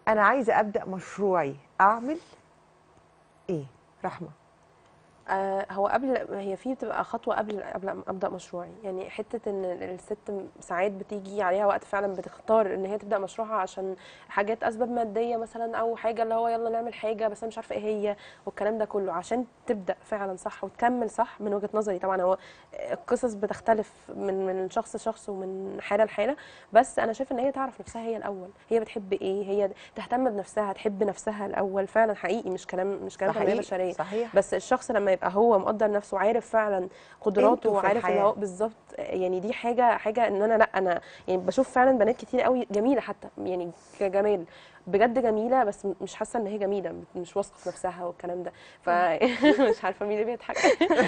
انا عايزه ابدا مشروعي اعمل ايه رحمه آه هو قبل هي في بتبقى خطوه قبل قبل ما ابدا مشروعي يعني حته ان الست ساعات بتيجي عليها وقت فعلا بتختار ان هي تبدا مشروعها عشان حاجات اسباب ماديه مثلا او حاجه اللي هو يلا نعمل حاجه بس انا مش عارفه ايه هي والكلام ده كله عشان تبدا فعلا صح وتكمل صح من وجهه نظري طبعا هو القصص بتختلف من من شخص لشخص ومن حاله لحاله بس انا شايفه ان هي تعرف نفسها هي الاول هي بتحب ايه هي تهتم بنفسها تحب نفسها الاول فعلا حقيقي مش كلام مش كلام تنميه صحيح بشريه صحيح بس الشخص لما يبقى هو مقدر نفسه وعارف فعلا قدراته قيمته في وعارف ان الحياة. هو بالظبط يعني دي حاجه حاجه ان انا لا انا يعني بشوف فعلا بنات كتير قوي جميله حتى يعني كجمال بجد جميله بس م- مش حاسه ان هي جميله مش واثقه في نفسها والكلام ده فمش عارفه مين اللي بيضحك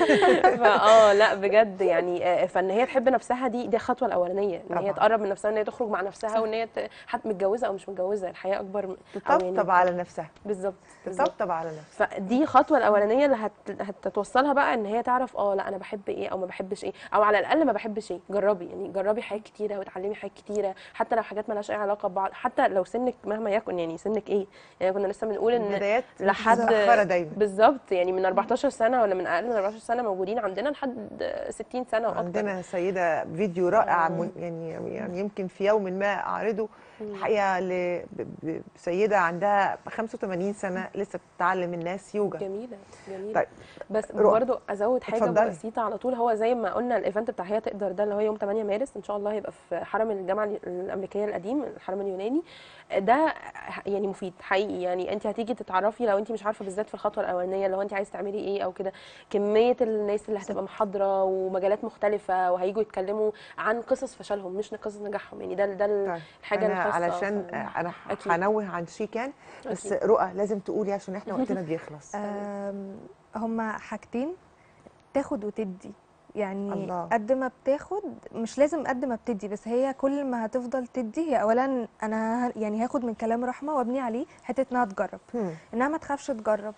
فاه لا بجد يعني آه، فان هي تحب نفسها دي دي الخطوه الاولانيه ان هي طبعاً. تقرب من نفسها ان هي تخرج مع نفسها وان هي ت- حتى متجوزه او مش متجوزه الحياه اكبر من- أو يعني تطبطب على نفسها بالظبط بالظبط تطبطب على نفسها فدي الخطوه الاولانيه اللي هت... هتتوصلها بقى ان هي تعرف اه لا انا بحب ايه او ما بحبش ايه او على الاقل ما بحبش ايه جربي يعني جربي حاجات كتيره وتعلمي حاجات كتيره حتى لو حاجات مالهاش اي علاقه ببعض حتى لو سنك مهما يكن يعني سنك ايه يعني كنا لسه بنقول ان البدايات لحد متأخرة دايما بالظبط يعني من 14 سنه ولا من اقل من 14 سنه موجودين عندنا لحد 60 سنه واكتر عندنا سيدة فيديو رائع آه. من- يعني يعني يمكن في يوم ما أعرضه الحقيقة ل- ب- ب- بسيدة عندها 85 سنة لسه بتتعلم الناس يوجا جميله جميله طيب، بس رؤى، برضو ازود حاجه اتفضلي. بسيطه على طول هو زي ما قلنا الايفنت بتاع هي تقدر ده اللي هو يوم 8 مارس ان شاء الله هيبقى في حرم الجامعه الامريكيه القديم الحرم اليوناني ده يعني مفيد حقيقي يعني انت هتيجي تتعرفي لو انت مش عارفه بالذات في الخطوه الاولانيه لو انت عايزه تعملي ايه او كده كميه الناس اللي هتبقى محاضره ومجالات مختلفه وهيجوا يتكلموا عن قصص فشلهم مش قصص نجاحهم يعني ده ده طيب، الحاجه أنا الخاصه علشان ف- أنا أكيد. هنوه عن شيكان بس أكيد. رؤى لازم تقولي عشان احنا وقتنا بيخلص آم، هما حاجتين تاخد وتدي يعني الله. قد ما بتاخد مش لازم قد ما بتدي بس هي كل ما هتفضل تدي هي اولا انا ه- يعني هاخد من كلام رحمه وابني عليه حته انها تجرب هم. انها ما تخافش تجرب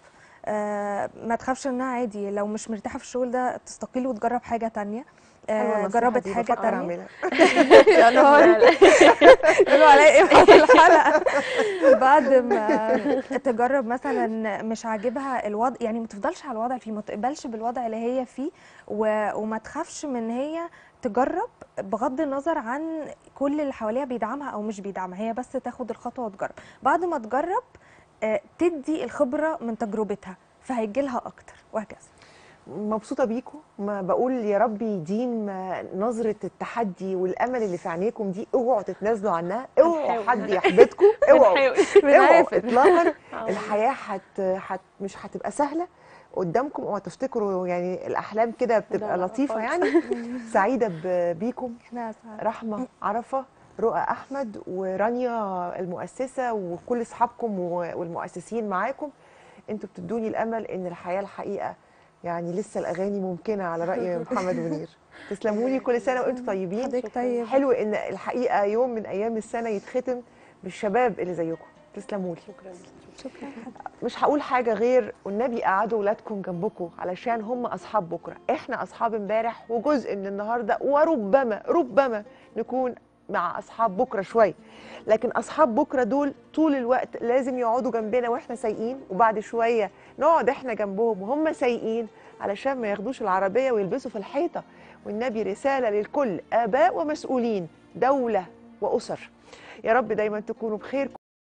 آه ما تخافش انها عادي لو مش مرتاحه في الشغل ده تستقيل وتجرب حاجه تانية حلوة آه النصيحة جربت دي، حاجه بفكر تانية أعملها اللي هو يقولوا عليا ايه في الحلقه بعد ما تجرب مثلا مش عاجبها الوضع يعني ما تفضلش على الوضع فيه ما تقبلش بالوضع اللي هي فيه و... وما تخافش من ان هي تجرب بغض النظر عن كل اللي حواليها بيدعمها او مش بيدعمها هي بس تاخد الخطوه وتجرب بعد ما تجرب آه، تدي الخبره من تجربتها فهيجي لها اكتر وهكذا مبسوطه بيكم ما بقول يا رب يديم نظره التحدي والامل اللي في عينيكم دي اوعوا تتنازلوا عنها اوعوا بنحاول. حد يحبطكم اوعوا اوعوا بنعافر. اطلاقا آه. الحياه حت حت مش هتبقى سهله قدامكم اوعوا تفتكروا يعني الاحلام كده بتبقى لا، لا لطيفه خالص. يعني سعيده ب- بيكم احنا أسعد. رحمه عرفه رؤى احمد ورانيا المؤسسه وكل اصحابكم و- والمؤسسين معاكم انتوا بتدوني الامل ان الحياه الحقيقه يعني لسه الاغاني ممكنه على راي محمد منير تسلموا لي كل سنه وانتم طيبين حضرتك طيب حلو ان الحقيقه يوم من ايام السنه يتختم بالشباب اللي زيكم تسلموا لي شكرا شكرا مش هقول حاجه غير والنبي قعدوا ولادكم جنبكم علشان هم اصحاب بكره احنا اصحاب امبارح وجزء من النهارده وربما ربما نكون مع اصحاب بكره شويه لكن اصحاب بكره دول طول الوقت لازم يقعدوا جنبنا واحنا سايقين وبعد شويه نقعد احنا جنبهم وهم سايقين علشان ما ياخدوش العربيه ويلبسوا في الحيطه والنبي رساله للكل اباء ومسؤولين دوله واسر يا رب دايما تكونوا بخير